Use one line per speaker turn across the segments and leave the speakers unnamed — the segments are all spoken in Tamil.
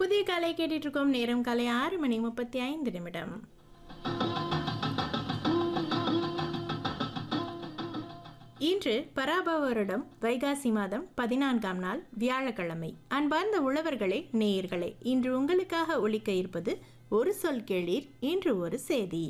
புதிய காலை கேட்டுட்டு இருக்கோம் நேரம் காலை ஆறு மணி முப்பத்தி ஐந்து நிமிடம் இன்று பராபவ வருடம் வைகாசி மாதம் பதினான்காம் நாள் வியாழக்கிழமை அன்பார்ந்த உழவர்களே நேயர்களே இன்று உங்களுக்காக ஒலிக்க இருப்பது ஒரு சொல் கேளீர் இன்று ஒரு செய்தி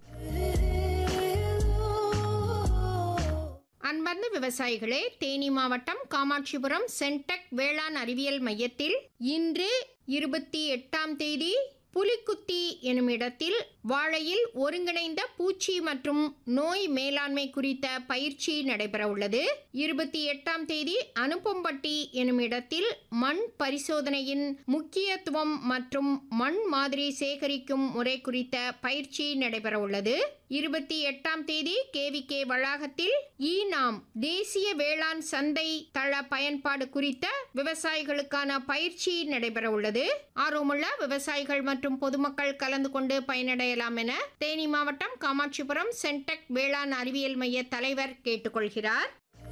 அன்பார்ந்த விவசாயிகளே தேனி மாவட்டம் காமாட்சிபுரம் சென்டெக் வேளாண் அறிவியல் மையத்தில் இன்று இருபத்தி எட்டாம் தேதி புலிக்குத்தி எனும் இடத்தில் வாழையில் ஒருங்கிணைந்த பூச்சி மற்றும் நோய் மேலாண்மை குறித்த பயிற்சி நடைபெற உள்ளது இருபத்தி எட்டாம் தேதி அனுப்பம்பட்டி எனும் இடத்தில் மண் பரிசோதனையின் முக்கியத்துவம் மற்றும் மண் மாதிரி சேகரிக்கும் முறை குறித்த பயிற்சி நடைபெற உள்ளது இருபத்தி எட்டாம் தேதி கேவிகே வளாகத்தில் ஈ நாம் தேசிய வேளாண் சந்தை தள பயன்பாடு குறித்த விவசாயிகளுக்கான பயிற்சி நடைபெற உள்ளது ஆர்வமுள்ள விவசாயிகள் மற்றும் பொதுமக்கள் கலந்து கொண்டு பயனடையலாம் என தேனி மாவட்டம் காமாட்சிபுரம் சென்டெக் வேளாண் அறிவியல் மைய தலைவர் கேட்டுக்கொள்கிறார்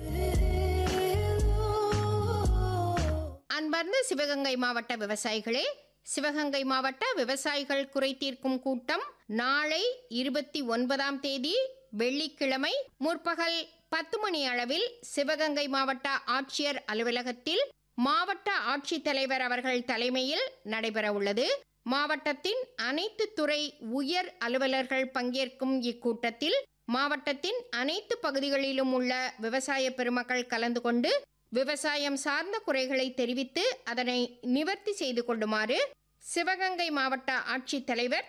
அன்பார்ந்த சிவகங்கை மாவட்ட விவசாயிகளே சிவகங்கை மாவட்ட விவசாயிகள் குறை தீர்க்கும் கூட்டம் நாளை இருபத்தி ஒன்பதாம் தேதி வெள்ளிக்கிழமை முற்பகல் பத்து மணி அளவில் சிவகங்கை மாவட்ட ஆட்சியர் அலுவலகத்தில் மாவட்ட ஆட்சித்தலைவர் அவர்கள் தலைமையில் நடைபெற உள்ளது மாவட்டத்தின் அனைத்து துறை உயர் அலுவலர்கள் பங்கேற்கும் இக்கூட்டத்தில் மாவட்டத்தின் அனைத்து பகுதிகளிலும் உள்ள விவசாய பெருமக்கள் கலந்து கொண்டு விவசாயம் சார்ந்த குறைகளை தெரிவித்து அதனை நிவர்த்தி செய்து கொள்ளுமாறு சிவகங்கை மாவட்ட ஆட்சித்தலைவர்